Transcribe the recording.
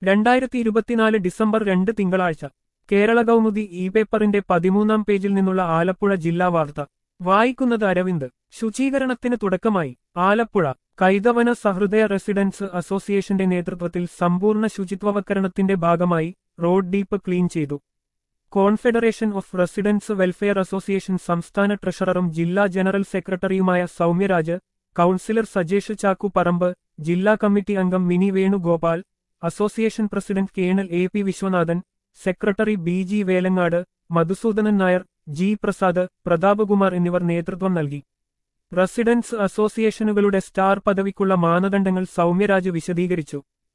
രണ്ടായിരത്തി ഇരുപത്തിനാല് ഡിസംബർ രണ്ട് തിങ്കളാഴ്ച കേരള കൗമുദി ഇ പേപ്പറിന്റെ പതിമൂന്നാം പേജിൽ നിന്നുള്ള ആലപ്പുഴ ജില്ലാ വാർത്ത വായിക്കുന്നത് അരവിന്ദ് ശുചീകരണത്തിന് തുടക്കമായി ആലപ്പുഴ കൈതവന സഹൃദയ റെസിഡൻസ് അസോസിയേഷന്റെ നേതൃത്വത്തിൽ സമ്പൂർണ്ണ ശുചിത്വവൽക്കരണത്തിന്റെ ഭാഗമായി റോഡ് ഡീപ്പ് ക്ലീൻ ചെയ്തു confederation of residence welfare association സംസ്ഥാന ട്രഷററും ജില്ലാ ജനറൽ സെക്രട്ടറിയുമായ സൗമ്യരാജ് കൌൺസിലർ സജേഷ് ചാക്കു പറമ്പ് ജില്ലാ കമ്മിറ്റി അംഗം Mini Venugopal association president colonel A P Viswanathan secretary B G Velangad Madhusoodanan Nair G Prasad Prathapkumar എന്നിവർ നേതൃത്വം നൽകി റെസിഡൻസ് അസോസിയേഷനുകളുടെ സ്റ്റാർ പദവിക്കുള്ള മാനദണ്ഡങ്ങൾ സൗമ്യരാജ് വിശദീകരിച്ചു